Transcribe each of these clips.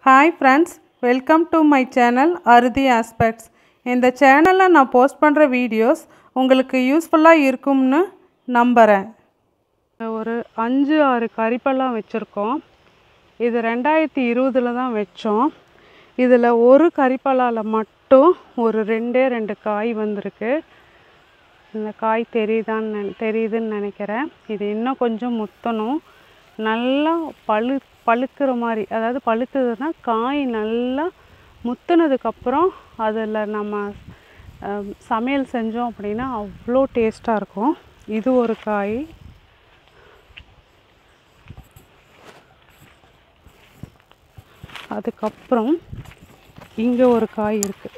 hi friends welcome to my channel Aruthi aspects இந்த சேனலில் நான் போஸ்ட் பண்ணுற வீடியோஸ் உங்களுக்கு யூஸ்ஃபுல்லாக இருக்கும்னு நம்புகிறேன் ஒரு அஞ்சு ஆறு கறிப்பெல்லாம் வச்சுருக்கோம் இது ரெண்டாயிரத்தி இருபதில் தான் வச்சோம் இதில் ஒரு கறிப்பலால் மட்டும் ஒரு ரெண்டே ரெண்டு காய் வந்திருக்கு இந்த காய் தெரியுதான்னு நினை- தெரியுதுன்னு நினைக்கிறேன் இது இன்னும் கொஞ்சம் முத்தணும் நல்லா பழு பழுக்கிற மாதிரி அதாவது பழுக்குதுன்னா காய் நல்லா முத்துனதுக்கப்புறம் அதில் நம்ம அஹ், சமையல் செஞ்சோம் அப்படின்னா அவ்வளோ டேஸ்ட்டாக இருக்கும் இது ஒரு காய் அதுக்கப்புறம் இங்கே ஒரு காய் இருக்குது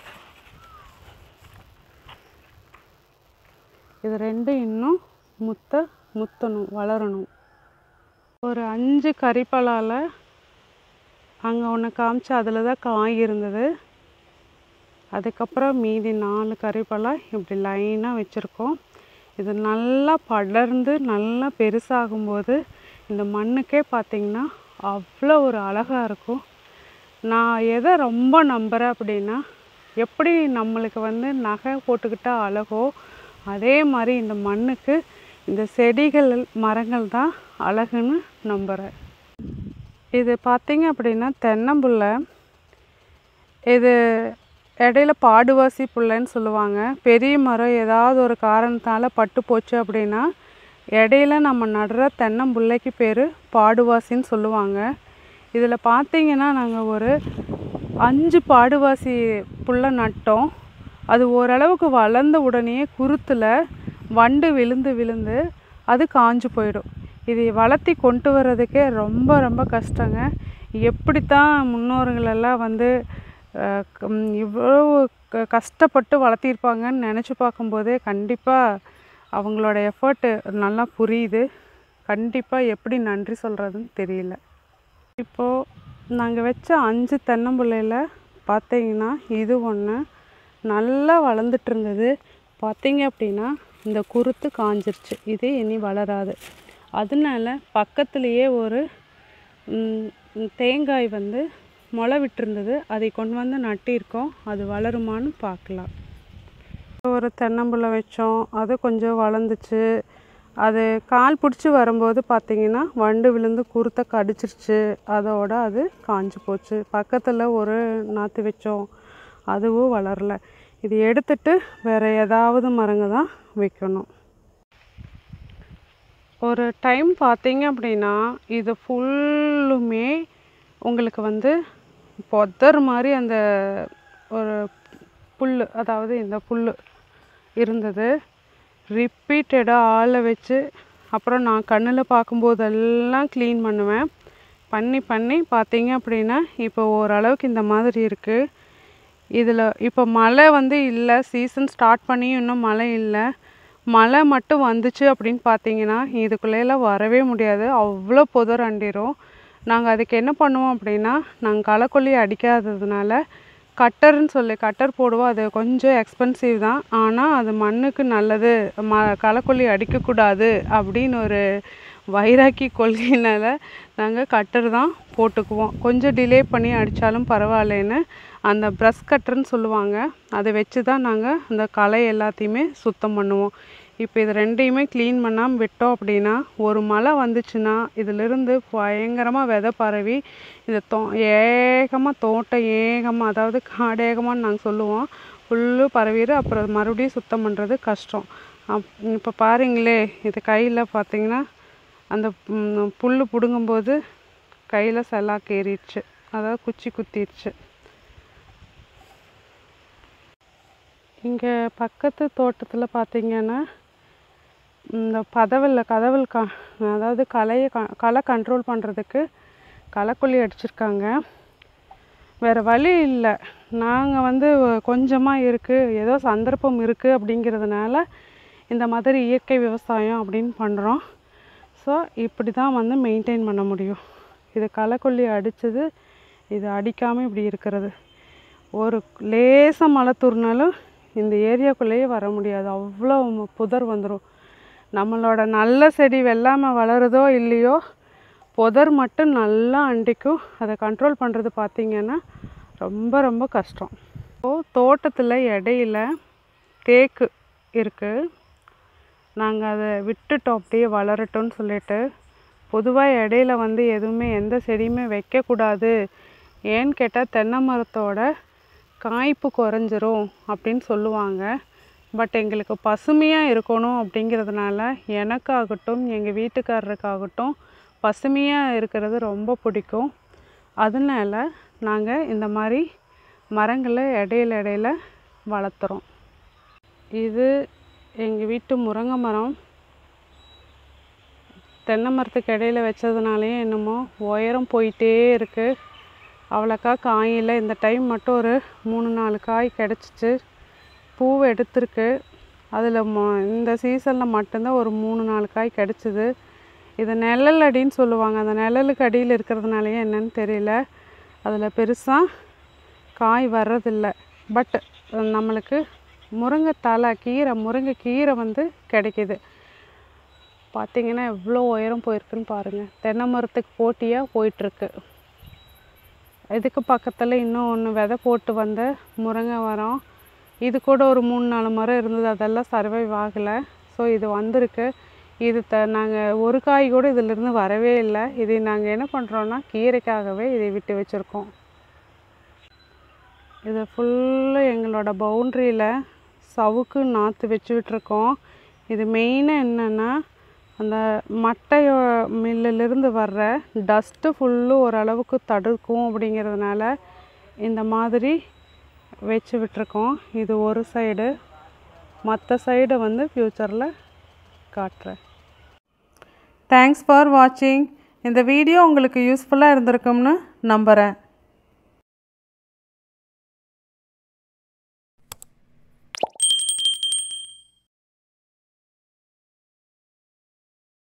இது ரெண்டும் இன்னும் முத்த முத்தணும் வளரணும் ஒரு அஞ்சு கறிப்பலால் அங்கே ஒன்று காமிச்சு அதில் தான் காய் இருந்தது அதுக்கப்புறம் மீதி நாலு கறிப்பலா இப்படி லைனாக வச்சுருக்கோம் இது நல்லா படர்ந்து நல்லா பெருசாகும்போது இந்த மண்ணுக்கே பார்த்திங்கன்னா அவ்வளோ ஒரு அழகாக இருக்கும் நான் எதை ரொம்ப நம்புகிறேன் அப்படின்னா எப்படி நம்மளுக்கு வந்து நகை போட்டுக்கிட்டா அழகோ அதே மாதிரி இந்த மண்ணுக்கு இந்த செடிகள் மரங்கள் தான் அழகுன்னு நம்புகிறேன் இது பார்த்தீங்க அப்படின்னா தென்னம்புல்லை இது இடையில பாடுவாசி புல்லைன்னு சொல்லுவாங்க பெரிய மரம் ஏதாவது ஒரு காரணத்தால் பட்டு போச்சு அப்படின்னா இடையில நம்ம நடுற தென்னம்புல்லைக்கு பேர் பாடுவாசின்னு சொல்லுவாங்க இதில் பார்த்தீங்கன்னா நாங்கள் ஒரு அஞ்சு பாடுவாசி புல்லை நட்டோம் அது ஓரளவுக்கு வளர்ந்த உடனே குருத்தில் வண்டு விழுந்து விழுந்து அது காஞ்சு போயிடும் இதை வளர்த்தி கொண்டு வர்றதுக்கே ரொம்ப ரொம்ப கஷ்டங்க எப்படித்தான் முன்னோர்களெல்லாம் வந்து அஹ், கம்- இவ்வளோ க- கஷ்டப்பட்டு வளர்த்திருப்பாங்கன்னு நினச்சி பார்க்கும்போதே கண்டிப்பாக அவங்களோட எஃபர்ட்டு நல்லா புரியுது கண்டிப்பாக எப்படி நன்றி சொல்கிறதுன்னு தெரியல இப்போது நாங்கள் வச்ச அஞ்சு தென்னம்பிள்ளையில் பார்த்தீங்கன்னா இது ஒன்று நல்லா வளர்ந்துட்டு இருந்தது பார்த்தீங்க அப்படின்னா இந்த குருத்து காஞ்சிருச்சு இது இனி வளராது அதனால பக்கத்துலேயே ஒரு ம், ம், தேங்காய் வந்து முளை விட்டுருந்தது அதை கொண்டு வந்து நட்டிருக்கோம் அது வளருமான்னு பார்க்கலாம் ஒரு தென்னம்பிள்ளை வச்சோம் அது கொஞ்சம் வளர்ந்துச்சு அது கால் பிடிச்சி வரும்போது பார்த்தீங்கன்னா வண்டு விழுந்து குருத்தை கடிச்சிருச்சு அதோட அது காஞ்சு போச்சு பக்கத்தில் ஒரு நாற்று வச்சோம் அதுவும் வளரல இது எடுத்துட்டு வேறு ஏதாவது மரங்க தான் வைக்கணும் ஒரு டைம் பார்த்தீங்க அப்படின்னா இது ஃபுல்லுமே உங்களுக்கு வந்து பொதர் மாதிரி அந்த ஒரு புல் அதாவது இந்த புல் இருந்தது ரிப்பீட்டடாக ஆளை வச்சு அப்புறம் நான் கண்ணில் பார்க்கும்போதெல்லாம் க்ளீன் பண்ணுவேன் பண்ணி பண்ணி பார்த்தீங்க அப்படின்னா இப்போ ஓரளவுக்கு இந்த மாதிரி இருக்குது இதில் இப்போ மழை வந்து இல்லை சீசன் ஸ்டார்ட் பண்ணியும் இன்னும் மழை இல்லை மழை மட்டும் வந்துச்சு அப்படின்னு பார்த்தீங்கன்னா இதுக்குள்ளேலாம் வரவே முடியாது அவ்வளோ புதர் அண்டிரும் நாங்கள் அதுக்கு என்ன பண்ணுவோம் அப்படின்னா நாங்கள் களைக்கொல்லி அடிக்காததுனால கட்டர்னு சொல்லி கட்டர் போடுவோம் அது கொஞ்சம் எக்ஸ்பென்சிவ் தான் ஆனால் அது மண்ணுக்கு நல்லது ம களைக்கொல்லி அடிக்கக்கூடாது அப்படின்னு ஒரு வைராக்கி கொள்கையினால நாங்கள் கட்டர் தான் போட்டுக்குவோம் கொஞ்சம் டிலே பண்ணி அடித்தாலும் பரவாயில்லைன்னு அந்த ப்ரஷ் கட்டர்னு சொல்லுவாங்க அதை வச்சு தான் நாங்கள் அந்த களை எல்லாத்தையுமே சுத்தம் பண்ணுவோம் இப்போ இது ரெண்டையுமே க்ளீன் பண்ணாமல் விட்டோம் அப்படின்னா ஒரு மழை வந்துச்சுன்னா இதிலிருந்து பயங்கரமாக விதை பரவி இந்த தோ ஏகமாக தோட்டம் ஏகமாக அதாவது காடேகமான்னு நாங்கள் சொல்லுவோம் ஃபுல்லு பரவிடு அப்புறம் மறுபடியும் சுத்தம் பண்ணுறது கஷ்டம் அப் இப்போ பாருங்களே இது கையில் பார்த்தீங்கன்னா அந்த ம், புல்லு பிடுங்கும்போது கையில் செல்லாக்கு ஏறிடுச்சு அதாவது குச்சி குத்திடுச்சு இங்கே பக்கத்து தோட்டத்தில் பார்த்தீங்கன்னா இந்த பதவலில் கதவல் க அதாவது களையை க களை கண்ட்ரோல் பண்ணுறதுக்கு களைக்கொல்லி அடிச்சிருக்காங்க வேறு வழி இல்லை நாங்கள் வந்து கொஞ்சமாக இருக்குது ஏதோ சந்தர்ப்பம் இருக்குது அப்படிங்கிறதுனால இந்த மாதிரி இயற்கை விவசாயம் அப்படின்னு பண்ணுறோம் ஸோ இப்படி தான் வந்து மெயின்டைன் பண்ண முடியும் இது களைக்கொல்லி அடித்தது இது அடிக்காமல் இப்படி இருக்கிறது ஒரு லேசாக மழை தூறினாலும் இந்த ஏரியாக்குள்ளேயே வர முடியாது அவ்வளோ ம- புதர் வந்துடும் நம்மளோட நல்ல செடி வெள்ளாமை வளருதோ இல்லையோ புதர் மட்டும் நல்லா அண்டிக்கும் அதை கண்ட்ரோல் பண்ணுறது பார்த்திங்கன்னா ரொம்ப ரொம்ப கஷ்டம் இப்போது தோட்டத்தில் இடையில தேக்கு இருக்குது நாங்கள் அதை விட்டுட்டோம் அப்படியே வளரட்டும்னு சொல்லிட்டு பொதுவாக இடையில வந்து எதுவுமே எந்த செடியுமே வைக்கக்கூடாது ஏன்னு கேட்டால் தென்னை மரத்தோட காய்ப்பு குறைஞ்சிரும் அப்படின்னு சொல்லுவாங்க பட் எங்களுக்கு பசுமையாக இருக்கணும் அப்படிங்கிறதுனால எனக்காகட்டும் எங்கள் வீட்டுக்காரருக்காகட்டும் பசுமையாக இருக்கிறது ரொம்ப பிடிக்கும் அதனால நாங்கள் இந்த மாதிரி மரங்களை இடையில இடையில வளர்த்துறோம் இது எங்கள் வீட்டு முருங்கை மரம் தென்னை மரத்துக்கு இடையில வச்சதுனாலேயே என்னமோ உயரம் போயிட்டே இருக்குது அவ்வளோக்கா காயில் இந்த டைம் மட்டும் ஒரு மூணு நாலு காய் கிடச்சிச்சு பூவை எடுத்திருக்கு அதில் மொ இந்த சீசனில் மட்டும்தான் ஒரு மூணு நாலு காய் கிடச்சிது இது நிழல் அடின்னு சொல்லுவாங்க அந்த நிழலுக்கு அடியில் இருக்கிறதுனாலயே என்னன்னு தெரியல அதில் பெருசாக காய் வர்றதில்ல பட் நம்மளுக்கு முருங்கை தலை கீரை முருங்கை கீரை வந்து கிடைக்கிது பார்த்தீங்கன்னா எவ்வளோ உயரம் போயிருக்குன்னு பாருங்கள் தென்னை மரத்துக்கு போட்டியாக போயிட்டுருக்கு இதுக்கு பக்கத்தில் இன்னும் ஒன்று விதை போட்டு வந்த முருங்கை மரம் இது கூட ஒரு மூணு நாலு மரம் இருந்தது அதெல்லாம் சர்வைவ் ஆகலை ஸோ இது வந்திருக்கு இது த நாங்கள் ஒரு காய் கூட இதிலிருந்து வரவே இல்லை இதை நாங்கள் என்ன பண்ணுறோன்னா கீரைக்காகவே இதை விட்டு வச்சுருக்கோம் இதை ஃபுல்லாக எங்களோட பவுண்ட்ரியில் சவுக்கு நாற்று வச்சு விட்டுருக்கோம் இது மெயினாக என்னென்னா அந்த மட்டையோ மில்லிலிருந்து வர்ற டஸ்ட்டு ஃபுல்லும் ஓரளவுக்கு தடுக்கும் அப்படிங்கிறதுனால இந்த மாதிரி வச்சு விட்டுருக்கோம் இது ஒரு சைடு மற்ற சைடை வந்து ஃப்யூச்சரில் காட்டுறேன் தேங்க்ஸ் ஃபார் வாட்சிங் இந்த வீடியோ உங்களுக்கு யூஸ்ஃபுல்லாக இருந்திருக்கும்னு நம்புகிறேன்